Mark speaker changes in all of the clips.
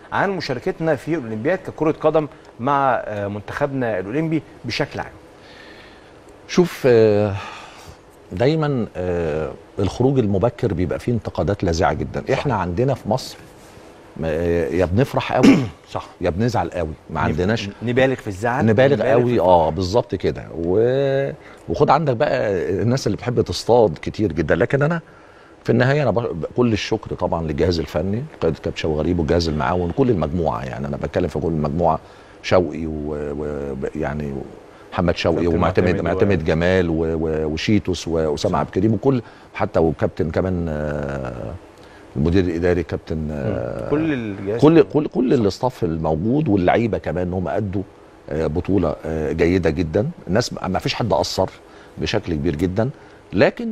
Speaker 1: عن مشاركتنا في الاولمبياد ككره قدم مع آه، منتخبنا الاولمبي بشكل عام
Speaker 2: شوف آه، دايما آه، الخروج المبكر بيبقى فيه انتقادات لاذعه جدا احنا عندنا في مصر ما- آه، يا بنفرح قوي
Speaker 1: صح
Speaker 2: يا بنزعل قوي ما عندناش
Speaker 1: نبالغ في الزعل
Speaker 2: نبالغ
Speaker 1: في
Speaker 2: قوي اه بالظبط كده و... وخد عندك بقى الناس اللي بتحب تصطاد كتير جدا لكن انا في النهايه انا ب... كل الشكر طبعا للجهاز الفني قائد كابتن شوقي غريب والجهاز المعاون كل المجموعه يعني انا بتكلم في كل المجموعه شوقي ويعني و... يعني محمد شوقي
Speaker 1: كابتن
Speaker 2: ومعتمد
Speaker 1: معتمد و-
Speaker 2: معتمد جمال و... و... وشيتوس واسامه عبد الكريم وكل حتى وكابتن كمان آه، المدير الاداري كابتن آه،
Speaker 1: كل الجهاز
Speaker 2: كل كل كل الاستاف الموجود واللعيبه كمان هم ادوا آه، بطوله آه، جيده جدا الناس ما فيش حد اثر بشكل كبير جدا لكن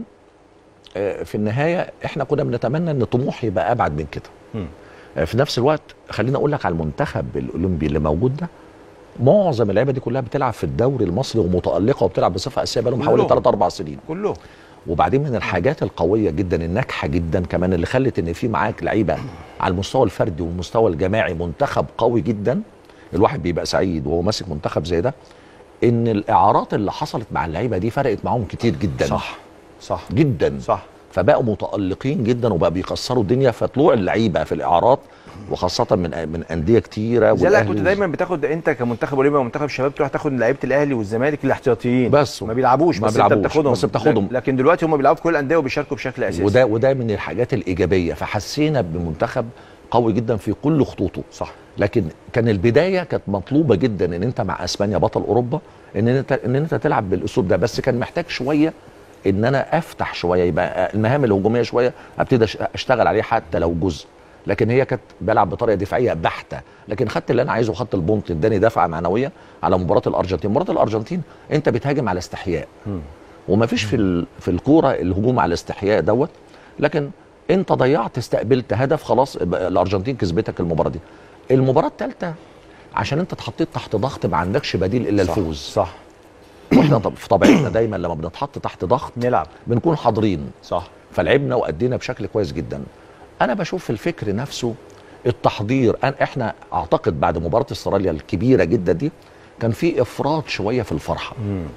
Speaker 2: آه، في النهايه احنا كنا بنتمنى ان طموح يبقى ابعد من كده
Speaker 1: مم.
Speaker 2: آه، في نفس الوقت خليني اقول لك على المنتخب الاولمبي اللي موجود ده معظم اللعيبه دي كلها بتلعب في الدوري المصري ومتالقه وبتلعب بصفه اساسيه بقالهم حوالي
Speaker 1: كلهم.
Speaker 2: 3 4 سنين
Speaker 1: كله
Speaker 2: وبعدين من الحاجات القويه جدا الناجحه جدا كمان اللي خلت ان في معاك لعيبه على المستوى الفردي والمستوى الجماعي منتخب قوي جدا الواحد بيبقى سعيد وهو ماسك منتخب زي ده ان الاعارات اللي حصلت مع اللعيبه دي فرقت معاهم كتير جدا
Speaker 1: صح صح
Speaker 2: جدا
Speaker 1: صح
Speaker 2: فبقوا متالقين جدا وبقى بيكسروا الدنيا فطلوع اللعيبه في الاعارات وخاصه من من انديه كتيره
Speaker 1: زي لا كنت
Speaker 2: والأهلي
Speaker 1: دايما بتاخد انت كمنتخب اولمبي ومنتخب شباب تروح تاخد لعيبه الاهلي والزمالك الاحتياطيين
Speaker 2: بس
Speaker 1: ما بيلعبوش
Speaker 2: ما
Speaker 1: بس
Speaker 2: بيلعبوش،
Speaker 1: انت بتاخدهم
Speaker 2: بس بتاخدهم.
Speaker 1: لكن دلوقتي هم بيلعبوا في كل الانديه وبيشاركوا بشكل اساسي
Speaker 2: وده وده من الحاجات الايجابيه فحسينا بمنتخب قوي جدا في كل خطوطه
Speaker 1: صح
Speaker 2: لكن كان البدايه كانت مطلوبه جدا ان انت مع اسبانيا بطل اوروبا ان انت ان انت تلعب بالاسلوب ده بس كان محتاج شويه ان انا افتح شويه يبقى المهام الهجوميه شويه ابتدي أش- اشتغل عليه حتى لو جزء لكن هي كانت بلعب بطريقه دفاعيه بحته لكن خدت اللي انا عايزه خدت البونت اداني دفعه معنويه على مباراه الارجنتين مباراه الارجنتين انت بتهاجم على استحياء وما فيش في ال- في الكوره الهجوم على الاستحياء دوت لكن انت ضيعت استقبلت هدف خلاص يبقى الارجنتين كسبتك المباراه دي المباراه الثالثه عشان انت اتحطيت تحت ضغط ما عندكش بديل الا
Speaker 1: صح.
Speaker 2: الفوز
Speaker 1: صح
Speaker 2: واحنا طب في طبيعتنا دايما لما بنتحط تحت ضغط
Speaker 1: نلعب
Speaker 2: بنكون حاضرين
Speaker 1: صح
Speaker 2: فلعبنا وادينا بشكل كويس جدا انا بشوف في الفكر نفسه التحضير أنا احنا اعتقد بعد مباراه استراليا الكبيره جدا دي كان في افراط شويه في الفرحه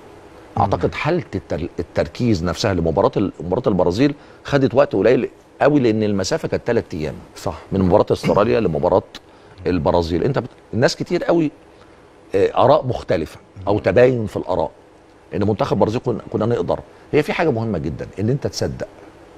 Speaker 2: اعتقد حاله التر... التركيز نفسها لمباراه ال- مباراه البرازيل خدت وقت قليل قوي لان المسافه كانت ثلاث ايام
Speaker 1: صح
Speaker 2: من مباراه استراليا لمباراه البرازيل انت بت... الناس كتير قوي آه، اراء مختلفه او تباين في الاراء ان منتخب البرازيل كنا, كنا نقدر هي في حاجه مهمه جدا ان انت تصدق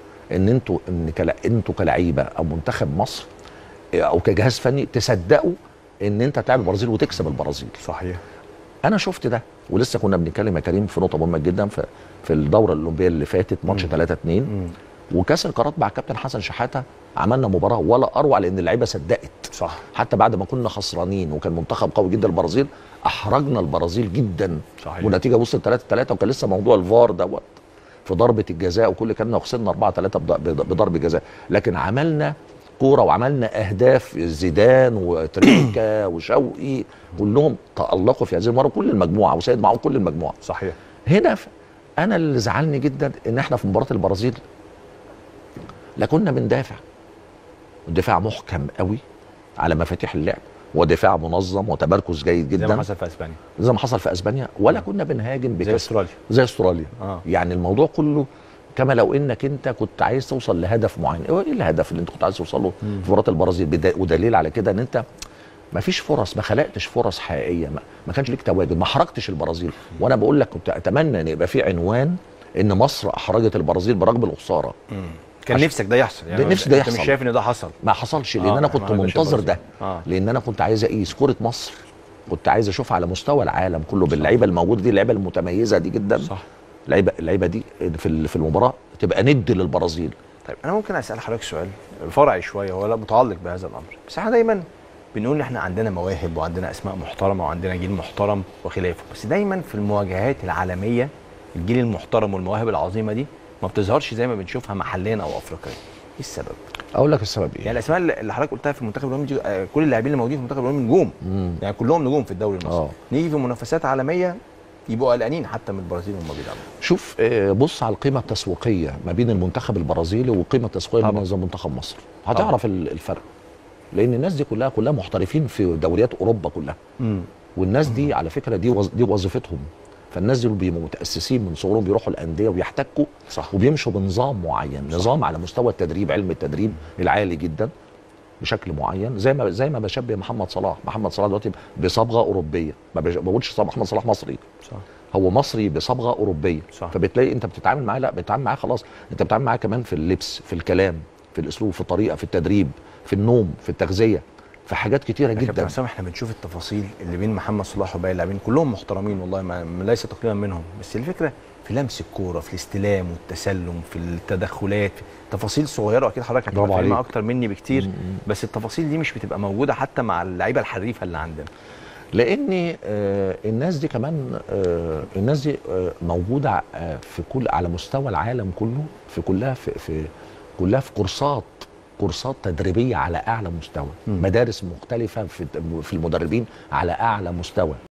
Speaker 2: ان انتوا ان كلا... انتوا كلعيبه او منتخب مصر آه، او كجهاز فني تصدقوا ان انت تلعب البرازيل وتكسب البرازيل
Speaker 1: صحيح
Speaker 2: انا شفت ده ولسه كنا بنتكلم يا كريم في نقطه مهمه جدا في في الدوره الاولمبيه اللي فاتت ماتش 3 2 وكاس القارات مع كابتن حسن شحاته عملنا مباراه ولا اروع لان اللعيبه صدقت
Speaker 1: صح
Speaker 2: حتى بعد ما كنا خسرانين وكان منتخب قوي جدا البرازيل احرجنا البرازيل جدا
Speaker 1: صحيح.
Speaker 2: والنتيجه وصلت 3 3 وكان لسه موضوع الفار دوت في ضربه الجزاء وكل كنا وخسرنا 4 3 بضرب جزاء لكن عملنا كوره وعملنا اهداف زيدان وتريكا وشوقي كلهم تالقوا في هذه المباراه كل المجموعه وسيد معاهم كل المجموعه
Speaker 1: صحيح
Speaker 2: هنا ف... انا اللي زعلني جدا ان احنا في مباراه البرازيل لا كنا بندافع الدفاع محكم قوي على مفاتيح اللعب ودفاع منظم وتمركز جيد
Speaker 1: زي ما
Speaker 2: جدا
Speaker 1: حصل في اسبانيا
Speaker 2: زي ما حصل في اسبانيا ولا كنا بنهاجم
Speaker 1: زي
Speaker 2: بكسر
Speaker 1: استراليا
Speaker 2: زي استراليا
Speaker 1: اه
Speaker 2: يعني الموضوع كله كما لو انك انت كنت عايز توصل لهدف معين ايه الهدف اللي انت كنت عايز توصل له في مباراه البرازيل بدا- ودليل على كده ان انت ما فيش فرص ما خلقتش فرص حقيقيه ما, ما كانش ليك تواجد ما حركتش البرازيل وانا بقول لك كنت اتمنى ان يبقى في عنوان ان مصر احرجت البرازيل برغم الخساره
Speaker 1: كان
Speaker 2: عشان-
Speaker 1: نفسك ده يحصل
Speaker 2: ده نفسي ده
Speaker 1: انت مش
Speaker 2: يحصل.
Speaker 1: شايف ان ده حصل
Speaker 2: ما حصلش لان
Speaker 1: آه،
Speaker 2: انا كنت
Speaker 1: ما عملش
Speaker 2: منتظر ده
Speaker 1: البرازيل. اه
Speaker 2: لان انا كنت عايز اقيس كره مصر كنت عايز اشوف على مستوى العالم كله باللعيبه الموجوده دي اللعيبه المتميزه دي جدا
Speaker 1: صح
Speaker 2: اللعيبه اللعيبه دي في ال- في المباراه تبقى ند للبرازيل
Speaker 1: طيب انا ممكن اسال حضرتك سؤال فرعي شويه ولا متعلق بهذا الامر بس احنا دايما بنقول ان احنا عندنا مواهب وعندنا اسماء محترمه وعندنا جيل محترم وخلافه بس دايما في المواجهات العالميه الجيل المحترم والمواهب العظيمه دي ما بتظهرش زي ما بنشوفها محليا او افريقيا ايه السبب
Speaker 2: اقول لك السبب ايه
Speaker 1: يعني الاسماء اللي اللي حضرتك قلتها في المنتخب الاولمبي دي، آه، كل اللاعبين اللي موجودين في المنتخب الاولمبي نجوم
Speaker 2: مم.
Speaker 1: يعني كلهم نجوم في الدوري المصري
Speaker 2: اه
Speaker 1: نيجي في منافسات عالميه يبقوا قلقانين حتى من البرازيل وهم بيلعبوا
Speaker 2: شوف آه، بص على القيمه التسويقيه ما بين المنتخب البرازيلي والقيمه التسويقيه
Speaker 1: طبعا.
Speaker 2: اللي منظم منتخب مصر هتعرف ال- الفرق لان الناس دي كلها كلها محترفين في دوريات اوروبا كلها
Speaker 1: امم
Speaker 2: والناس دي على فكره دي وظ... دي وظيفتهم فالناس دول بيبقوا متاسسين من صغرهم بيروحوا الانديه وبيحتكوا
Speaker 1: صح
Speaker 2: وبيمشوا بنظام معين
Speaker 1: صح.
Speaker 2: نظام على مستوى التدريب علم التدريب العالي جدا بشكل معين زي ما زي ما بشبه محمد صلاح محمد صلاح دلوقتي بصبغه اوروبيه ما بش- ما بقولش صلاح- محمد صلاح مصري
Speaker 1: صح
Speaker 2: هو مصري بصبغه اوروبيه
Speaker 1: صح.
Speaker 2: فبتلاقي انت بتتعامل معاه لا بتتعامل معاه خلاص انت بتتعامل معاه كمان في اللبس في الكلام في الاسلوب في الطريقه في التدريب في النوم في التغذيه في حاجات كتيره
Speaker 1: يا كابتن
Speaker 2: جدا
Speaker 1: حسام احنا بنشوف التفاصيل اللي بين محمد صلاح وباقي اللاعبين كلهم محترمين والله ما ما ليس تقليلا منهم بس الفكره في لمس الكوره في الاستلام والتسلم في التدخلات تفاصيل صغيره اكيد حضرتك هتبقى
Speaker 2: برافو
Speaker 1: فاهمها
Speaker 2: عليك.
Speaker 1: اكتر مني بكتير
Speaker 2: مم.
Speaker 1: بس التفاصيل دي مش بتبقى موجوده حتى مع اللعيبه الحريفه اللي عندنا
Speaker 2: لان آه، الناس دي كمان آه، الناس دي آه، موجوده آه، في كل على مستوى العالم كله في كلها في, في كلها في كورسات كورسات تدريبيه على اعلى مستوى
Speaker 1: مم.
Speaker 2: مدارس مختلفه في في المدربين على اعلى مستوى